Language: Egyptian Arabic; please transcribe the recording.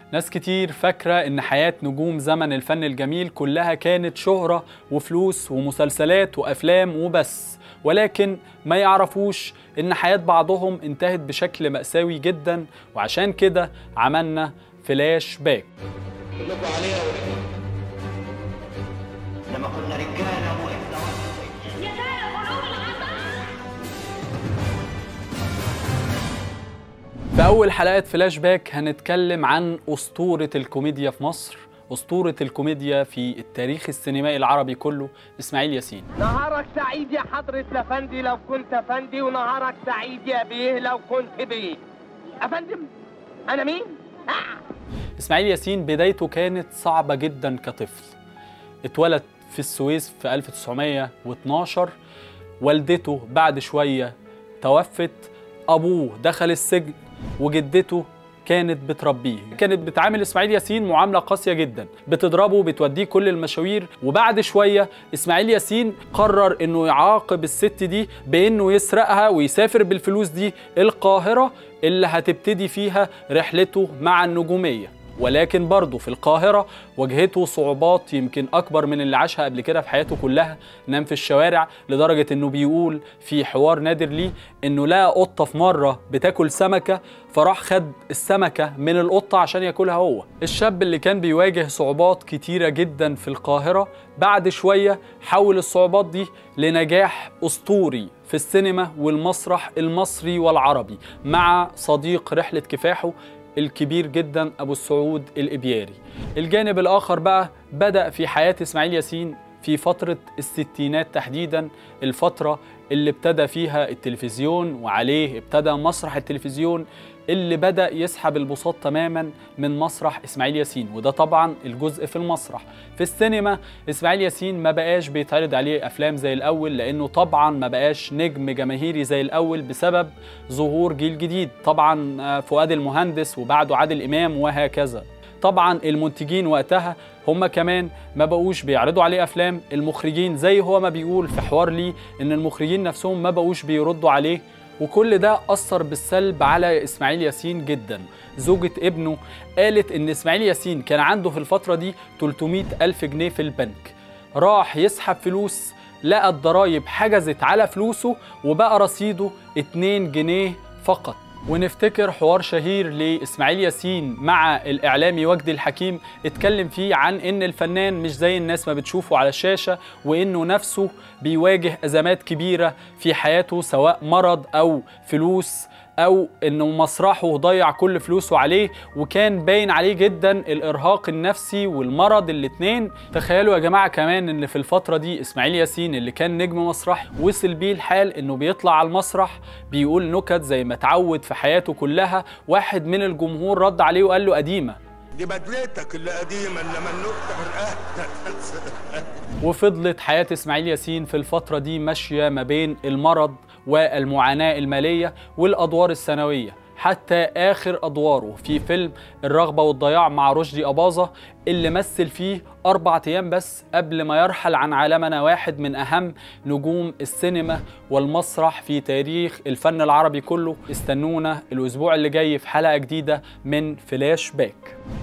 ناس كتير فاكرة إن حياة نجوم زمن الفن الجميل كلها كانت شهرة وفلوس ومسلسلات وأفلام وبس ولكن ما يعرفوش إن حياة بعضهم انتهت بشكل مأساوي جدا وعشان كده عملنا فلاش باك كلكم عليها لما كنا رجاله وقفنا يا ترى قلوب العطاء في أول حلقة فلاش باك هنتكلم عن أسطورة الكوميديا في مصر أسطورة الكوميديا في التاريخ السينمائي العربي كله إسماعيل ياسين نهارك سعيد يا حضرة الأفندي لو كنت أفندي ونهارك سعيد يا بيه لو كنت بيه أفندم أنا مين؟ إسماعيل ياسين بدايته كانت صعبة جدا كطفل اتولد في السويس في 1912 والدته بعد شوية توفت أبوه دخل السجن وجدته كانت بتربيه كانت بتعامل اسماعيل ياسين معامله قاسيه جدا بتضربه بتوديه كل المشاوير وبعد شويه اسماعيل ياسين قرر انه يعاقب الست دي بانه يسرقها ويسافر بالفلوس دي القاهره اللي هتبتدي فيها رحلته مع النجوميه ولكن برضه في القاهرة واجهته صعوبات يمكن أكبر من اللي عاشها قبل كده في حياته كلها نام في الشوارع لدرجة إنه بيقول في حوار نادر ليه إنه لقى قطة في مرة بتاكل سمكة فراح خد السمكة من القطة عشان ياكلها هو الشاب اللي كان بيواجه صعوبات كتيرة جدا في القاهرة بعد شوية حول الصعوبات دي لنجاح أسطوري في السينما والمسرح المصري والعربي مع صديق رحلة كفاحه الكبير جدا ابو السعود الابياري الجانب الاخر بقى بدا في حياه اسماعيل ياسين في فتره الستينات تحديدا الفتره اللي ابتدى فيها التلفزيون وعليه ابتدى مسرح التلفزيون اللي بدا يسحب البساط تماما من مسرح اسماعيل ياسين وده طبعا الجزء في المسرح في السينما اسماعيل ياسين ما بقاش بيتعرض عليه افلام زي الاول لانه طبعا ما بقاش نجم جماهيري زي الاول بسبب ظهور جيل جديد طبعا آه، فؤاد المهندس وبعده عادل امام وهكذا طبعا المنتجين وقتها هم كمان ما بقوش بيعرضوا عليه افلام المخرجين زي هو ما بيقول في حوار ليه ان المخرجين نفسهم ما بقوش بيردوا عليه وكل ده أثر بالسلب على إسماعيل ياسين جدا زوجة ابنه قالت إن إسماعيل ياسين كان عنده في الفترة دي 300 ألف جنيه في البنك راح يسحب فلوس لقى الضرايب حجزت على فلوسه وبقى رصيده 2 جنيه فقط ونفتكر حوار شهير لإسماعيل ياسين مع الإعلامي وجدي الحكيم اتكلم فيه عن إن الفنان مش زي الناس ما بتشوفه على الشاشة وإنه نفسه بيواجه أزمات كبيرة في حياته سواء مرض أو فلوس او انه مسرحه ضيع كل فلوسه عليه وكان باين عليه جدا الارهاق النفسي والمرض الاتنين تخيلوا يا جماعه كمان ان في الفتره دي اسماعيل ياسين اللي كان نجم مسرحي وصل بيه الحال انه بيطلع على المسرح بيقول نكت زي ما اتعود في حياته كلها واحد من الجمهور رد عليه وقال له قديمه دي بدلتك اللي قديمه انما النكته من وفضلت حياة إسماعيل ياسين في الفترة دي ماشية ما بين المرض والمعاناة المالية والأدوار الثانوية حتى آخر أدواره في فيلم الرغبة والضياع مع رشدي أباظة اللي مثل فيه أربع أيام بس قبل ما يرحل عن عالمنا واحد من أهم نجوم السينما والمسرح في تاريخ الفن العربي كله استنونا الأسبوع اللي جاي في حلقة جديدة من فلاش باك